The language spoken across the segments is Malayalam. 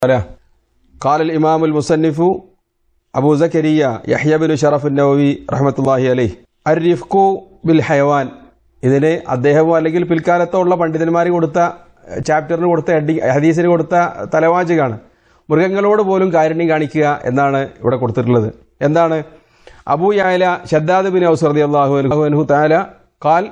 له قال الإمام المصنف أبو زكريا يحيى بن شرف النووي رحمة الله عليه الرفق بالحيوان ഇതിന് അദ്ദേഹമോ അല്ലെങ്കിൽ പിൽക്കാലത്തുള്ള പണ്ഡിതന്മാർ കൊടുത്ത ചാപ്റ്ററിന് കൊടുത്ത ഹെഡി ഹദീസിന് കൊടുത്ത തലവാചകാണ് മൃഗങ്ങളോട് പോലും കാരുണ്യം കാണിക്കുക എന്നാണ് ഇവിടെ കൊടുത്തിട്ടുള്ളത് എന്താണ് അബൂ യാല ഷദ്ദാദ് ബിൻ ഔസ് റളിയല്ലാഹു അൻഹു തആല ഖാൽ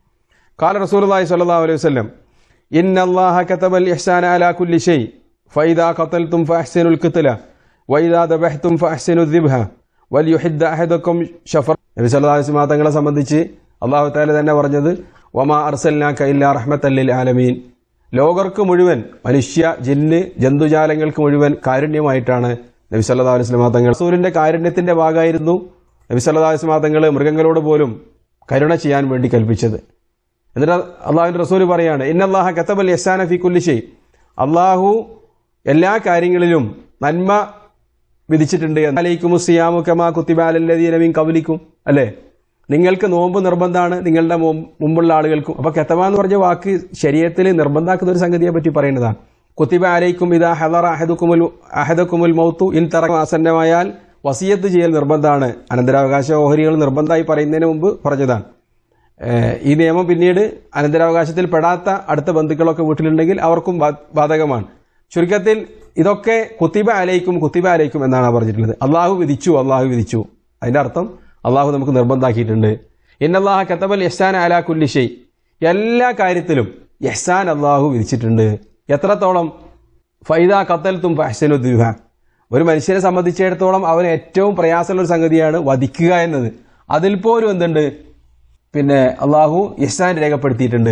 قال رسول الله صلى الله عليه وسلم إن الله كتب الإحسان على كل شيء فإذا قتلتم فأحسنوا القتلة وإذا ذبحتم فأحسنوا الذبح وليحد أحدكم شفر നബി സല്ലല്ലാഹു അലൈഹി വസല്ലം തങ്ങളെ സംബന്ധിച്ച് അള്ളാഹു താല തന്നെ പറഞ്ഞത് വമാ അർസൽനാക ഇല്ലാ റഹ്മത്തൽ ലിൽ ആലമീൻ ലോകർക്ക് മുഴുവൻ മനുഷ്യ ജിന്ന് ജന്തുജാലങ്ങൾക്ക് മുഴുവൻ കാരുണ്യമായിട്ടാണ് നബി സല്ലല്ലാഹു അലൈഹി വസല്ലം തങ്ങൾ റസൂലിന്റെ കാരുണ്യത്തിന്റെ ഭാഗമായിരുന്നു നബി സല്ലല്ലാഹു അലൈഹി വസല്ലം തങ്ങൾ മൃഗങ്ങളോട് പോലും കരുണ ചെയ്യാൻ വേണ്ടി കൽപ്പിച്ചത് എന്നിട്ട് അള്ളാഹുവിന്റെ റസൂല് പറയാണ് ഇന്നല്ലാഹ കത്തബൽ യസാന ഫി കുല്ലി ഷെയ് അള്ളാഹു എല്ലാ കാര്യങ്ങളിലും നന്മ വിധിച്ചിട്ടുണ്ട് അലൈക്കും സിയാമു കമാ കുത്തിബാലല്ലതീനമീൻ കവലിക്കും അല്ലേ നിങ്ങൾക്ക് നോമ്പ് നിർബന്ധമാണ് നിങ്ങളുടെ മും- മുമ്പുള്ള ആളുകൾക്കും അപ്പൊ കെത്തബ എന്ന് പറഞ്ഞ വാക്ക് ശരീരത്തിൽ നിർബന്ധാക്കുന്ന ഒരു സംഗതിയെ പറ്റി പറയുന്നതാണ് കുത്തിബ അലൈക്കും ഇതാ ഹദറ അഹദുക്കുമുൽ അഹദക്കുമുൽ മൗത്തു ഇൻ തറ ആസന്നമായാൽ വസിയത്ത് ചെയ്യൽ നിർബന്ധമാണ് അനന്തരാവകാശ ഓഹരികൾ നിർബന്ധമായി പറയുന്നതിന് മുമ്പ് പറഞ്ഞതാണ് ഏഹ് ഈ നിയമം പിന്നീട് അനന്തരാവകാശത്തിൽ പെടാത്ത അടുത്ത ബന്ധുക്കളൊക്കെ വീട്ടിലുണ്ടെങ്കിൽ അവർക്കും ബാ- ബാധകമാണ് ചുരുക്കത്തിൽ ഇതൊക്കെ കുത്തിബ അലയിക്കും കുത്തിബ അലയിക്കും എന്നാണ് പറഞ്ഞിട്ടുള്ളത് അള്ളാഹു വിധിച്ചു അള്ളാഹു വിധിച്ചു അതിന്റെ അർത്ഥം അള്ളാഹു നമുക്ക് നിർബന്ധാക്കിയിട്ടുണ്ട് ഇന്നല്ലാഹ കത്തബൽ യഹ്സാൻ അലാ കുല്ലി ഷെയ് എല്ലാ കാര്യത്തിലും യഹ്സാൻ അള്ളാഹു വിധിച്ചിട്ടുണ്ട് എത്രത്തോളം ഫൈദ കത്തൽത്തും ഫഹ്സനുദ്ദീഹ ഒരു മനുഷ്യനെ സംബന്ധിച്ചിടത്തോളം അവന് ഏറ്റവും പ്രയാസമുള്ള ഒരു സംഗതിയാണ് വധിക്കുക എന്നത് അതിൽ പോലും എന്തുണ്ട് പിന്നെ അള്ളാഹു യഹ്സാൻ രേഖപ്പെടുത്തിയിട്ടുണ്ട്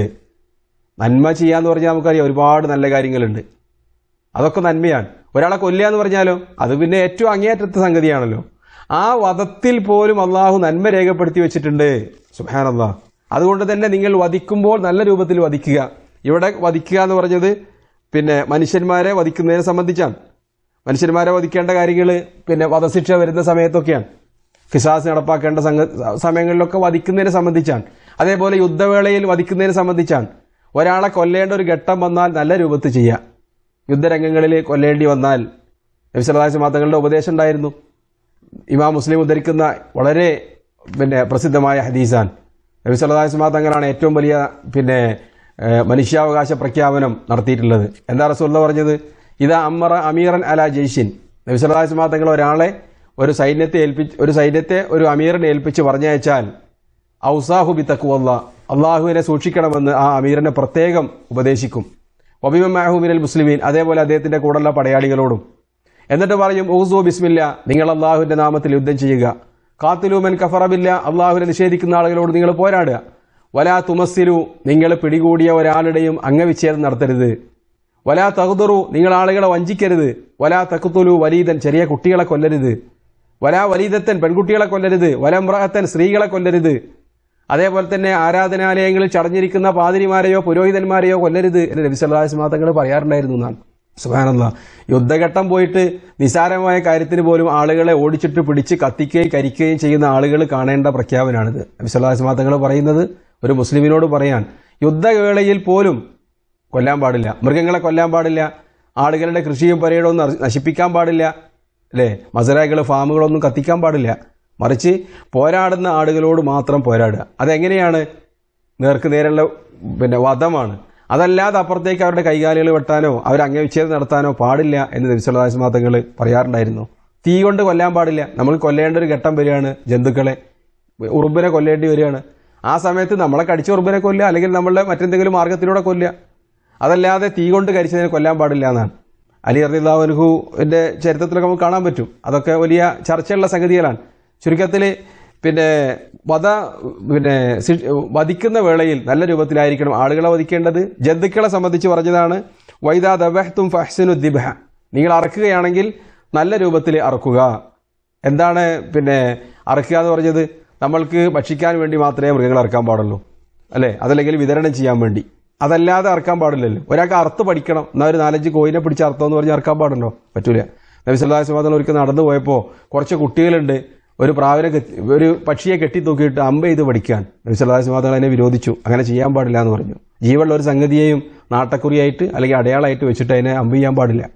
നന്മ ചെയ്യാന്ന് പറഞ്ഞാൽ നമുക്കറിയാം ഒരുപാട് നല്ല കാര്യങ്ങളുണ്ട് അതൊക്കെ നന്മയാണ് ഒരാളെ കൊല്ലുക എന്ന് പറഞ്ഞാലോ അത് പിന്നെ ഏറ്റവും അങ്ങേയറ്റത്തെ സംഗതിയാണല്ലോ ആ വധത്തിൽ പോലും അള്ളാഹു നന്മ രേഖപ്പെടുത്തി വെച്ചിട്ടുണ്ട് സുഹാൻ അള്ളാഹ് അതുകൊണ്ട് തന്നെ നിങ്ങൾ വധിക്കുമ്പോൾ നല്ല രൂപത്തിൽ വധിക്കുക ഇവിടെ വധിക്കുക എന്ന് പറഞ്ഞത് പിന്നെ മനുഷ്യന്മാരെ വധിക്കുന്നതിനെ സംബന്ധിച്ചാണ് മനുഷ്യന്മാരെ വധിക്കേണ്ട കാര്യങ്ങൾ പിന്നെ വധശിക്ഷ വരുന്ന സമയത്തൊക്കെയാണ് കിസാസ് നടപ്പാക്കേണ്ട സംഗ സമയങ്ങളിലൊക്കെ വധിക്കുന്നതിനെ സംബന്ധിച്ചാണ് അതേപോലെ യുദ്ധവേളയിൽ വധിക്കുന്നതിനെ സംബന്ധിച്ചാണ് ഒരാളെ കൊല്ലേണ്ട ഒരു ഘട്ടം വന്നാൽ നല്ല രൂപത്തിൽ ചെയ്യുക യുദ്ധരംഗങ്ങളിൽ കൊല്ലേണ്ടി വന്നാൽ നബിസലാസ് മാതങ്ങളുടെ ഉപദേശം ഉണ്ടായിരുന്നു ഇമാം മുസ്ലിം ഉദ്ധരിക്കുന്ന വളരെ പിന്നെ പ്രസിദ്ധമായ ഹദീസാൻ നബി സല്ലല്ലാഹു അലൈഹി തങ്ങളാണ് ഏറ്റവും വലിയ പിന്നെ ഏഹ്, മനുഷ്യാവകാശ പ്രഖ്യാപനം നടത്തിയിട്ടുള്ളത് എന്താ റസൂല്ല പറഞ്ഞത് ഇതാ അമ്മറ അമീറൻ അല ജയ്ഷിൻ നബി സല്ലല്ലാഹു അലൈഹി തങ്ങൾ ഒരാളെ ഒരു സൈന്യത്തെ ഏൽപ്പിച്ച് ഒരു സൈന്യത്തെ ഒരു അമീറിനെ ഏൽപ്പിച്ച് പറഞ്ഞയച്ചാൽ ഔസാഹു ബി തക്കുവല്ല അള്ളാഹുവിനെ സൂക്ഷിക്കണമെന്ന് ആ അമീറിനെ പ്രത്യേകം ഉപദേശിക്കും ഒബിമാഹുമിനൽ മുസ്ലിമീൻ അതേപോലെ അദ്ദേഹത്തിന്റെ കൂടെയുള്ള പടയാളികളോടും എന്നിട്ട് പറയും ഊസു ബിസ്മില്ല നിങ്ങൾ അള്ളാഹുവിന്റെ നാമത്തിൽ യുദ്ധം ചെയ്യുക കാത്തിലൂമൻ കഫറബില്ല അള്ളാഹുവിനെ നിഷേധിക്കുന്ന ആളുകളോട് നിങ്ങൾ പോരാടുക വലാ തുമസ്സിലു നിങ്ങൾ പിടികൂടിയ ഒരാളുടെയും അംഗവിച്ഛേദം നടത്തരുത് വലാ തകുതുറു നിങ്ങൾ ആളുകളെ വഞ്ചിക്കരുത് വലാ തക്കുത്തുലു വലീദൻ ചെറിയ കുട്ടികളെ കൊല്ലരുത് വലാ വലീദത്തൻ പെൺകുട്ടികളെ കൊല്ലരുത് വലമ്രഹത്തൻ സ്ത്രീകളെ കൊല്ലരുത് അതേപോലെ തന്നെ ആരാധനാലയങ്ങളിൽ ചടഞ്ഞിരിക്കുന്ന പാതിരിമാരെയോ പുരോഹിതന്മാരെയോ കൊല്ലരുത് എന്ന് നബി സല്ലാസ് മാതങ്ങൾ പറയാറുണ്ടായിരുന്നു എന്നാണ് സുബാനല്ല യുദ്ധഘട്ടം പോയിട്ട് നിസാരമായ കാര്യത്തിന് പോലും ആളുകളെ ഓടിച്ചിട്ട് പിടിച്ച് കത്തിക്കുകയും കരിക്കുകയും ചെയ്യുന്ന ആളുകൾ കാണേണ്ട പ്രഖ്യാപനമാണിത് നബി സല്ലാസ് മാതങ്ങൾ പറയുന്നത് ഒരു മുസ്ലിമിനോട് പറയാൻ യുദ്ധവേളയിൽ പോലും കൊല്ലാൻ പാടില്ല മൃഗങ്ങളെ കൊല്ലാൻ പാടില്ല ആളുകളുടെ കൃഷിയും പരേടൊന്നും നശി- നശിപ്പിക്കാൻ പാടില്ല അല്ലേ മസരകൾ ഫാമുകളൊന്നും കത്തിക്കാൻ പാടില്ല മറിച്ച് പോരാടുന്ന ആളുകളോട് മാത്രം പോരാടുക അതെങ്ങനെയാണ് നേർക്ക് നേരെയുള്ള പിന്നെ വധമാണ് അതല്ലാതെ അപ്പുറത്തേക്ക് അവരുടെ കൈകാലുകൾ വെട്ടാനോ അവർ അംഗവിച്ഛേദം നടത്താനോ പാടില്ല എന്ന് നബിസ്വല്ലാസ് മാതങ്ങൾ പറയാറുണ്ടായിരുന്നു തീ കൊണ്ട് കൊല്ലാൻ പാടില്ല നമ്മൾ കൊല്ലേണ്ട ഒരു ഘട്ടം വരികയാണ് ജന്തുക്കളെ ഉറുമ്പിനെ കൊല്ലേണ്ടി വരികയാണ് ആ സമയത്ത് നമ്മളെ കടിച്ച ഉറുമ്പിനെ കൊല്ലുക അല്ലെങ്കിൽ നമ്മളുടെ മറ്റെന്തെങ്കിലും മാർഗത്തിലൂടെ കൊല്ലുക അതല്ലാതെ തീ കൊണ്ട് കരിച്ചതിനെ കൊല്ലാൻ പാടില്ല എന്നാണ് അലി അർദില്ലാവൻഹുവിന്റെ ചരിത്രത്തിലൊക്കെ നമുക്ക് കാണാൻ പറ്റും അതൊക്കെ വലിയ ചർച്ചയുള്ള സംഗതികളാണ് ചുരുക്കത്തിൽ പിന്നെ വധ പിന്നെ സി- വധിക്കുന്ന വേളയിൽ നല്ല രൂപത്തിലായിരിക്കണം ആളുകളെ വധിക്കേണ്ടത് ജന്തുക്കളെ സംബന്ധിച്ച് പറഞ്ഞതാണ് വൈദാ ദബഹ്തും ഫഹ്സിനു ദിബഹ നിങ്ങൾ അറക്കുകയാണെങ്കിൽ നല്ല രൂപത്തിൽ അറക്കുക എന്താണ് പിന്നെ അറക്കുക എന്ന് പറഞ്ഞത് നമ്മൾക്ക് ഭക്ഷിക്കാൻ വേണ്ടി മാത്രമേ മൃഗങ്ങൾ അറക്കാൻ പാടുള്ളൂ അല്ലേ അതല്ലെങ്കിൽ വിതരണം ചെയ്യാൻ വേണ്ടി അതല്ലാതെ അറക്കാൻ പാടില്ലല്ലോ ഒരാൾക്ക് അറുത്ത് പഠിക്കണം എന്നാൽ ഒരു നാലഞ്ച് കോയിനെ പിടിച്ച് അർത്ഥം എന്ന് പറഞ്ഞ് അറക്കാൻ പാടുണ്ടോ പറ്റൂല നബി സല്ലല്ലാഹു അലൈഹി വസല്ലം ഒരിക്കൽ നടന്നു പോയപ്പോൾ കുറച്ച് കുട്ടികളുണ്ട് ഒരു പ്രാവിനെ കെത്തി- ഒരു പക്ഷിയെ കെട്ടി തൂക്കിയിട്ട് അമ്പ ചെയ്ത് പഠിക്കാൻ നബി സല്ലല്ലാഹു അലൈഹി വസല്ലം അതിനെ വിരോധിച്ചു അങ്ങനെ ചെയ്യാൻ പാടില്ല എന്ന് പറഞ്ഞു ജീവുള്ള ഒരു സംഗതിയെയും നാട്ടക്കുറിയായിട്ട് അല്ലെങ്കിൽ അടയാളമായിട്ട് വെച്ചിട്ട് അതിനെ അമ്പ് ചെയ്യാൻ പാടില്ല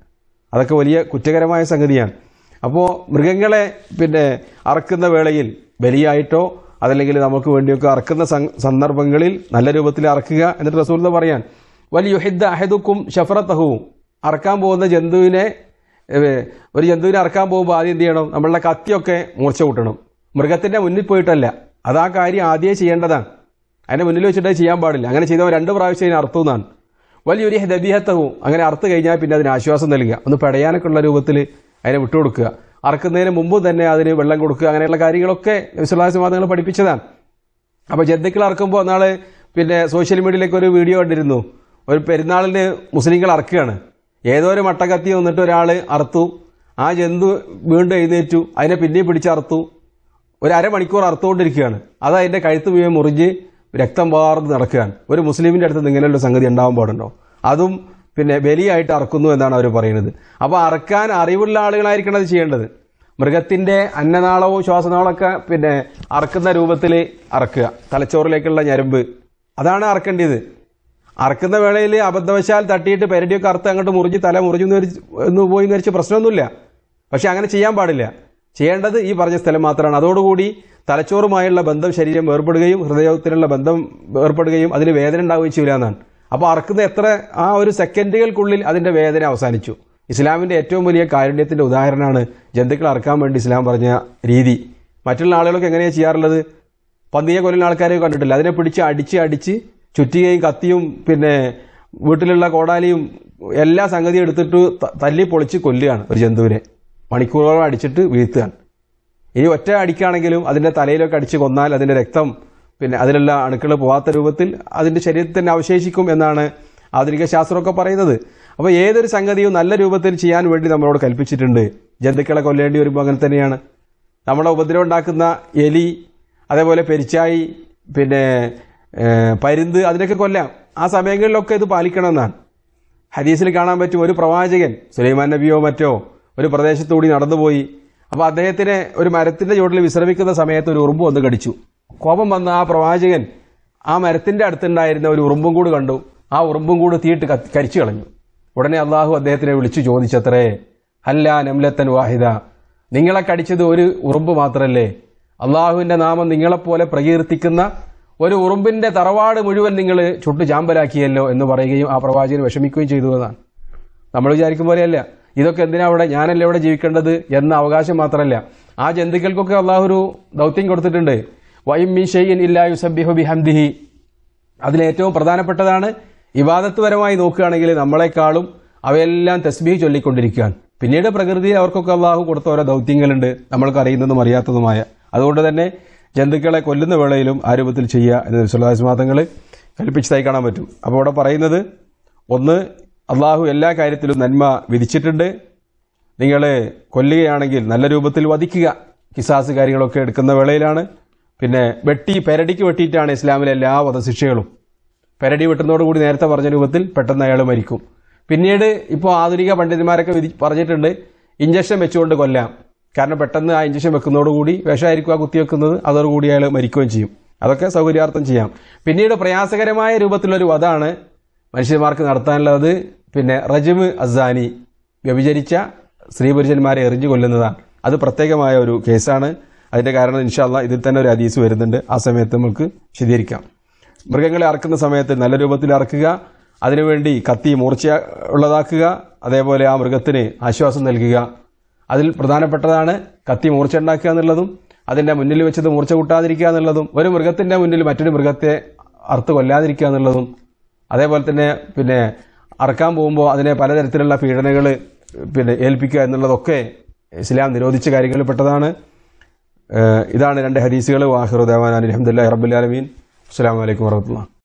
അതൊക്കെ വലിയ കുറ്റകരമായ സംഗതിയാണ് അപ്പോൾ മൃഗങ്ങളെ പിന്നെ അറക്കുന്ന വേളയിൽ ബലിയായിട്ടോ അതല്ലെങ്കിൽ നമുക്ക് വേണ്ടിയൊക്കെ അറക്കുന്ന സം- സന്ദർഭങ്ങളിൽ നല്ല രൂപത്തിൽ അറക്കുക എന്നിട്ട് റസൂൽ പറയാൻ വലിയ യുഹിദ്ദ അഹദുക്കും ഷഫറത്തഹു അറക്കാൻ പോകുന്ന ജന്തുവിനെ ഏ, ഒരു ജന്തുവിനെ അറക്കാൻ പോകുമ്പോൾ ആദ്യം എന്ത് ചെയ്യണം നമ്മളുടെ കത്തിയൊക്കെ മൂർച്ച കൂട്ടണം മൃഗത്തിന്റെ മുന്നിൽ പോയിട്ടല്ല അത് ആ കാര്യം ആദ്യമേ ചെയ്യേണ്ടതാണ് അതിന്റെ മുന്നിൽ വെച്ചിട്ട് അത് ചെയ്യാൻ പാടില്ല അങ്ങനെ ചെയ്തവർ രണ്ട് പ്രാവശ്യം അതിന് അർത്ഥമെന്നാണ് വലിയൊരു ദബീഹത്തവും അങ്ങനെ അറുത്ത് കഴിഞ്ഞാൽ പിന്നെ അതിന് ആശ്വാസം നൽകുക ഒന്ന് പടയാനൊക്കെ ഉള്ള രൂപത്തിൽ അതിനെ വിട്ടുകൊടുക്കുക അറക്കുന്നതിന് മുമ്പ് തന്നെ അതിന് വെള്ളം കൊടുക്കുക അങ്ങനെയുള്ള കാര്യങ്ങളൊക്കെ വിശ്വാസവാദങ്ങൾ പഠിപ്പിച്ചതാണ് അപ്പോൾ ജന്തുക്കൾ അറക്കുമ്പോൾ നാളെ പിന്നെ സോഷ്യൽ മീഡിയയിലേക്ക് ഒരു വീഡിയോ കണ്ടിരുന്നു ഒരു പെരുന്നാളിന് മുസ്ലിങ്ങൾ അറക്കുകയാണ് ഏതോ ഒരു മട്ടക്കത്തി വന്നിട്ട് ഒരാൾ അറുത്തു ആ ജന്തു വീണ്ടും എഴുന്നേറ്റു അതിനെ പിന്നെയും പിടിച്ചറുത്തു ഒരു അരമണിക്കൂർ അറുത്തുകൊണ്ടിരിക്കുകയാണ് അത് അതിന്റെ കഴുത്ത് മുഴുവൻ മുറിഞ്ഞ് രക്തം വാർന്ന് നടക്കുകയാണ് ഒരു മുസ്ലിമിന്റെ അടുത്ത് ഇങ്ങനെയുള്ള സംഗതി ഉണ്ടാവാൻ പാടുണ്ടോ അതും പിന്നെ ബലിയായിട്ട് അറക്കുന്നു എന്നാണ് അവർ പറയുന്നത് അപ്പോൾ അറക്കാൻ അറിവുള്ള ആളുകളായിരിക്കണം അത് ചെയ്യേണ്ടത് മൃഗത്തിന്റെ അന്നനാളവും ശ്വാസനാളമൊക്കെ പിന്നെ അറക്കുന്ന രൂപത്തിൽ അറക്കുക തലച്ചോറിലേക്കുള്ള ഞരമ്പ് അതാണ് അറക്കേണ്ടത് അറക്കുന്ന വേളയിൽ അബദ്ധവശാൽ തട്ടിയിട്ട് പെരടിയൊക്കെ അറുത്ത് അങ്ങോട്ട് മുറിഞ്ഞ് തല മുറിഞ്ഞു എന്ന് വരിച്ച് എന്ന് പോയി എന്ന് വരിച്ച് പ്രശ്നമൊന്നുമില്ല പക്ഷെ അങ്ങനെ ചെയ്യാൻ പാടില്ല ചെയ്യേണ്ടത് ഈ പറഞ്ഞ സ്ഥലം മാത്രമാണ് അതോടുകൂടി തലച്ചോറുമായുള്ള ബന്ധം ശരീരം വേർപെടുകയും ഹൃദയത്തിലുള്ള ബന്ധം വേർപെടുകയും അതിന് വേദന ഉണ്ടാവുകയും ചെയ്യില്ല എന്നാണ് അപ്പോൾ അറക്കുന്ന എത്ര ആ ഒരു സെക്കൻഡുകൾക്കുള്ളിൽ അതിന്റെ വേദന അവസാനിച്ചു ഇസ്ലാമിന്റെ ഏറ്റവും വലിയ കാരുണ്യത്തിന്റെ ഉദാഹരണമാണ് ജന്തുക്കൾ അറക്കാൻ വേണ്ടി ഇസ്ലാം പറഞ്ഞ രീതി മറ്റുള്ള ആളുകളൊക്കെ എങ്ങനെയാണ് ചെയ്യാറുള്ളത് പന്നിയെ കൊല്ലുന്ന ആൾക്കാരെ കണ്ടിട്ടില്ല അതിനെ പിടിച്ച് അടിച്ച് അടിച്ച് ചുറ്റികയും കത്തിയും പിന്നെ വീട്ടിലുള്ള കോടാലിയും എല്ലാ സംഗതിയും എടുത്തിട്ട് ത- തല്ലി പൊളിച്ച് കൊല്ലുകയാണ് ഒരു ജന്തുവിനെ മണിക്കൂറുകളോളം അടിച്ചിട്ട് വീഴ്ത്തുകയാണ് ഇനി ഒറ്റ അടിക്കാണെങ്കിലും അതിന്റെ തലയിലൊക്കെ അടിച്ച് കൊന്നാൽ അതിന്റെ രക്തം പിന്നെ അതിലുള്ള അണുക്കൾ പോവാത്ത രൂപത്തിൽ അതിന്റെ ശരീരത്തിൽ തന്നെ അവശേഷിക്കും എന്നാണ് ആധുനിക ശാസ്ത്രമൊക്കെ പറയുന്നത് അപ്പോൾ ഏതൊരു സംഗതിയും നല്ല രൂപത്തിൽ ചെയ്യാൻ വേണ്ടി നമ്മളോട് കൽപ്പിച്ചിട്ടുണ്ട് ജന്തുക്കളെ കൊല്ലേണ്ടി വരുമ്പോൾ അങ്ങനെ തന്നെയാണ് നമ്മളെ ഉപദ്രവം ഉണ്ടാക്കുന്ന എലി അതേപോലെ പെരിച്ചായി പിന്നെ ഏഹ്, പരുന്ത് അതിനൊക്കെ കൊല്ലാം ആ സമയങ്ങളിലൊക്കെ ഇത് പാലിക്കണമെന്നാണ് ഹദീസിൽ കാണാൻ പറ്റും ഒരു പ്രവാചകൻ സുലൈമാൻ നബിയോ മറ്റോ ഒരു പ്രദേശത്തുകൂടി നടന്നുപോയി അപ്പോൾ അദ്ദേഹത്തിന് ഒരു മരത്തിന്റെ ചുവട്ടിൽ വിശ്രമിക്കുന്ന സമയത്ത് ഒരു ഉറുമ്പ് വന്ന് കടിച്ചു കോപം വന്ന ആ പ്രവാചകൻ ആ മരത്തിന്റെ അടുത്തുണ്ടായിരുന്ന ഒരു ഉറുമ്പും കൂട് കണ്ടു ആ ഉറുമ്പും കൂട് തീയിട്ട് കത്തി- കരിച്ചു കളഞ്ഞു ഉടനെ അള്ളാഹു അദ്ദേഹത്തിനെ വിളിച്ചു ചോദിച്ചത്രേ ഹല്ല നംലത്തൻ വാഹിദ നിങ്ങളെ കടിച്ചത് ഒരു ഉറുമ്പ് മാത്രല്ലേ അള്ളാഹുവിന്റെ നാമം നിങ്ങളെപ്പോലെ പ്രകീർത്തിക്കുന്ന ഒരു ഉറുമ്പിന്റെ തറവാട് മുഴുവൻ നിങ്ങൾ ചുട്ടു ചാമ്പലാക്കിയല്ലോ എന്ന് പറയുകയും ആ പ്രവാചകൻ വിഷമിക്കുകയും ചെയ്തു എന്നാണ് നമ്മൾ വിചാരിക്കും പോലെയല്ല ഇതൊക്കെ എന്തിനാ അവിടെ ഞാനല്ലേ ഇവിടെ ജീവിക്കേണ്ടത് എന്ന അവകാശം മാത്രമല്ല ആ ജന്തുക്കൾക്കൊക്കെ അള്ളാഹു ഒരു ദൗത്യം കൊടുത്തിട്ടുണ്ട് വൈം മീ ഷെയ്ൻ ഇല്ലാ യുസബ്ബിഹു ബിഹംദിഹി അതിലേറ്റവും പ്രധാനപ്പെട്ടതാണ് ഇബാദത്ത് പരമായി നോക്കുകയാണെങ്കിൽ നമ്മളെക്കാളും അവയെല്ലാം തസ്ബീഹ് ചൊല്ലിക്കൊണ്ടിരിക്കുകയാണ് പിന്നീട് പ്രകൃതിയിൽ അവർക്കൊക്കെ അള്ളാഹു കൊടുത്ത ഓരോ ദൗത്യങ്ങളുണ്ട് നമ്മൾക്ക് അറിയുന്നതും അറിയാത്തതുമായ അതുകൊണ്ട് തന്നെ ജന്തുക്കളെ കൊല്ലുന്ന വേളയിലും ആ രൂപത്തിൽ ചെയ്യുക എന്ന് വിശ്വാസമാതങ്ങൾ കൽപ്പിച്ചതായി കാണാൻ പറ്റും അപ്പോൾ ഇവിടെ പറയുന്നത് ഒന്ന് അള്ളാഹു എല്ലാ കാര്യത്തിലും നന്മ വിധിച്ചിട്ടുണ്ട് നിങ്ങൾ കൊല്ലുകയാണെങ്കിൽ നല്ല രൂപത്തിൽ വധിക്കുക കിസാസ് കാര്യങ്ങളൊക്കെ എടുക്കുന്ന വേളയിലാണ് പിന്നെ വെട്ടി പെരടിക്ക് വെട്ടിയിട്ടാണ് ഇസ്ലാമിലെ എല്ലാ വധശിക്ഷകളും പെരടി വെട്ടുന്നതോടുകൂടി നേരത്തെ പറഞ്ഞ രൂപത്തിൽ പെട്ടെന്ന് അയാൾ മരിക്കും പിന്നീട് ഇപ്പോൾ ആധുനിക പണ്ഡിതന്മാരൊക്കെ വിധി പറഞ്ഞിട്ടുണ്ട് ഇഞ്ചക്ഷൻ വെച്ചുകൊണ്ട് കൊല്ലാം കാരണം പെട്ടെന്ന് ആ ഇഞ്ചക്ഷൻ വെക്കുന്നതോടുകൂടി വിഷമായിരിക്കും ആ കുത്തിവെക്കുന്നത് അതോടുകൂടി അയാൾ മരിക്കുകയും ചെയ്യും അതൊക്കെ സൗകര്യാർത്ഥം ചെയ്യാം പിന്നീട് പ്രയാസകരമായ രൂപത്തിലൊരു വധാണ് മനുഷ്യന്മാർക്ക് നടത്താനുള്ളത് പിന്നെ റജമ് അസാനി വ്യഭിചരിച്ച സ്ത്രീ പുരുഷന്മാരെ എറിഞ്ഞു കൊല്ലുന്നതാണ് അത് പ്രത്യേകമായ ഒരു കേസാണ് അതിന്റെ കാരണം ഇൻഷാല്ല ഇതിൽ തന്നെ ഒരു ഹദീസ് വരുന്നുണ്ട് ആ സമയത്ത് നമുക്ക് വിശദീകരിക്കാം മൃഗങ്ങളെ അറക്കുന്ന സമയത്ത് നല്ല രൂപത്തിൽ അറക്കുക അതിനുവേണ്ടി കത്തി മൂർച്ച ഉള്ളതാക്കുക അതേപോലെ ആ മൃഗത്തിന് ആശ്വാസം നൽകുക അതിൽ പ്രധാനപ്പെട്ടതാണ് കത്തി മൂർച്ച ഉണ്ടാക്കുക എന്നുള്ളതും അതിന്റെ മുന്നിൽ വെച്ചത് മൂർച്ച കൂട്ടാതിരിക്കുക എന്നുള്ളതും ഒരു മൃഗത്തിന്റെ മുന്നിൽ മറ്റൊരു മൃഗത്തെ അറുത്ത് കൊല്ലാതിരിക്കുക എന്നുള്ളതും അതേപോലെ തന്നെ പിന്നെ അറക്കാൻ പോകുമ്പോൾ അതിനെ പലതരത്തിലുള്ള പീഡനകൾ പിന്നെ ഏൽപ്പിക്കുക എന്നുള്ളതൊക്കെ ഇസ്ലാം നിരോധിച്ച കാര്യങ്ങളിൽ പെട്ടതാണ് ഏഹ് ഇതാണ് രണ്ട് ഹദീസുകൾ വാഹിറുദ്ദാൻ അലഹമുല്ലാ റബ്ബുലാലമീൻ അസ്സാം വലൈക്കും വർഹമുല്ല